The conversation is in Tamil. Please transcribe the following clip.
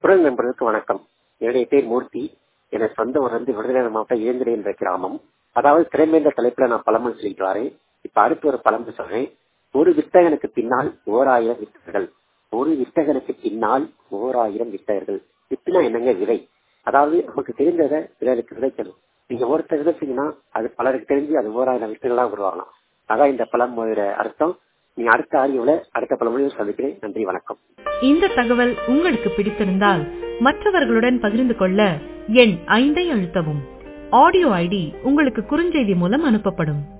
குரல் நண்பர்களுக்கு வணக்கம் என்னுடைய பேர் மூர்த்தி எனது சொந்த ஊர் வந்து விருதுநகர் மாவட்டம் இயந்திரை என்ற கிராமம் அதாவது திறமை என்ற தலைப்புல நான் பழமொழி சொல்லிட்டு வரேன் இப்ப அடுத்து ஒரு பழமொழி சொல்றேன் ஒரு வித்தகனுக்கு பின்னால் ஓர் ஆயிரம் வித்தகர்கள் ஒரு வித்தகனுக்கு பின்னால் ஓர் ஆயிரம் வித்தகர்கள் வித்துனா என்னங்க விதை அதாவது நமக்கு தெரிந்ததை பிறருக்கு விதைக்கணும் நீங்க ஒருத்தர் விதைச்சீங்கன்னா அது பலருக்கு தெரிஞ்சு அது ஓர் ஆயிரம் வித்துகளா உருவாகலாம் அதான் இந்த பழமொழியோட அர்த்தம் நீ அடுத்த ஆடியோல அடுத்த பழமொழியில் சந்திக்கிறேன் நன்றி வணக்கம் இந்த தகவல் உங்களுக்கு பிடித்திருந்தால் மற்றவர்களுடன் பகிர்ந்து கொள்ள எண் ஐந்தை அழுத்தவும் ஆடியோ ஐடி உங்களுக்கு குறுஞ்செய்தி மூலம் அனுப்பப்படும்